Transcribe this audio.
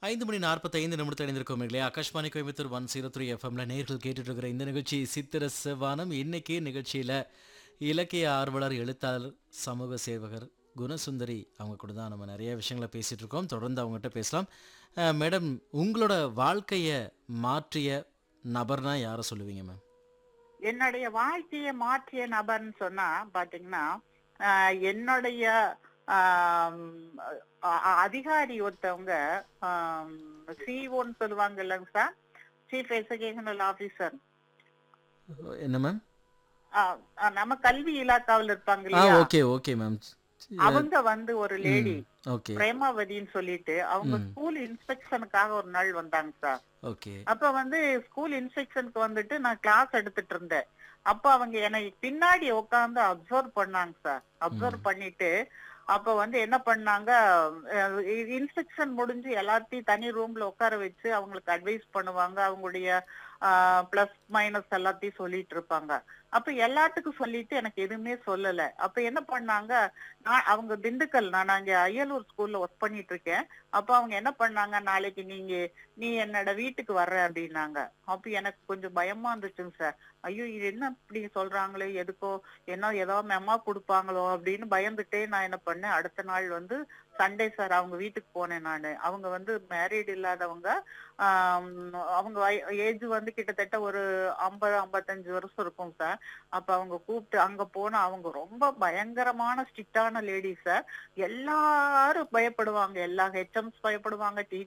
ஐந்து மணி நாற்பத்தைந்து நிமிடத்தில் இணைந்திருக்கோம் இல்லையா Akashvani Coimbatore one zero three எஃப்எம்ல நேர்கள் கேட்டுட்டு இருக்கிற இந்த நிகழ்ச்சி சித்திர செவ்வானம் இன்னைக்கு நிகழ்ச்சியில இலக்கிய ஆர்வலர் எழுத்தாளர் சமூக சேவகர் குணசுந்தரி அவங்க கூட தான் நம்ம நிறைய விஷயங்களை பேசிட்டு இருக்கோம் தொடர்ந்து அவங்ககிட்ட பேசலாம் அஹ், மேடம் உங்களோட வாழ்க்கையை மாற்றிய நபர்னா யாரை சொல்லுவீங்க மேம் என்னுடைய வாழ்க்கையை மாற்றிய நபர்னு சொன்னா பாத்தீங்கன்னா ஆஹ் என்னுடைய ஆம், அ- அ- அதிகாரி ஒருத்தவங்க சிஓன்னு சொல்லுவாங்க இல்லைங்க சார் சீஃப் எஜுகேஷனல் ஆபீசர் என்ன மேம் நம்ம கல்வி இலாக்காவில் இருப்பாங்க ஆ இல்லையா ஓகே ஓகே மேம் அவங்க வந்து ஒரு லேடி ஓகே பிரேமாவதின்னு சொல்லிட்டு அவங்க ம். ஸ்கூல் இன்ஸ்பெக்ஷனுக்காக ஒரு நாள் வந்தாங்க சார் ஓகே அப்ப வந்து ஸ்கூல் இன்ஸ்பெக்ஷனுக்கு வந்துட்டு நான் கிளாஸ் எடுத்துட்டு இருந்தேன் அப்ப அவங்க என்னை பின்னாடி உட்கார்ந்து அப்சர்வ் பண்ணாங்க சார் அப்சர்வ் பண்ணிட்டு அப்ப வந்து என்ன பண்ணாங்க இன்ஸ்பெக்ஷன் முடிஞ்சு எல்லாத்தையும் தனி ரூம்ல உட்கார வச்சு அவங்களுக்கு அட்வைஸ் பண்ணுவாங்க அவங்களுடைய பிளஸ் மைனஸ் எல்லாத்தையும் சொல்லிட்டு இருப்பாங்க அப்ப எல்லாத்துக்கும் சொல்லிட்டு எனக்கு எதுவுமே சொல்லல அப்ப என்ன பண்ணாங்க நான் அவங்க திண்டுக்கல் நான் அங்க அய்யலூர் ஸ்கூல்ல ஒர்க் பண்ணிட்டு இருக்கேன் அப்ப அவங்க என்ன பண்ணாங்க நாளைக்கு நீங்க நீ என்னோட வீட்டுக்கு வர்ற அப்படின்னாங்க அப்ப எனக்கு கொஞ்சம் பயமா இருந்துச்சுங்க சார் ஐயோ இது என்ன இப்படி சொல்றாங்களே எதுக்கோ என்ன ஏதோ மெமா கொடுப்பாங்களோ அப்படின்னு பயந்துட்டே நான் என்ன பண்ணேன் அடுத்த நாள் வந்து சண்டே சார் அவங்க வீட்டுக்கு போனேன் நான் அவங்க வந்து மேரீடு இல்லாதவங்க ஆம், அவங்க ஏஜ் வந்து கிட்டத்தட்ட ஒரு ஐம்பது ஐம்பத்தஞ்சு வருஷம் இருக்கும் சார் அப்ப அவங்க கூப்பிட்டு அங்க போனா அவங்க ரொம்ப பயங்கரமான ஸ்ட்ரிக்டான லேடி சார் எல்லாரும் பயப்படுவாங்க எல்லா ஹெச்எம்ஸ் பயப்படுவாங்க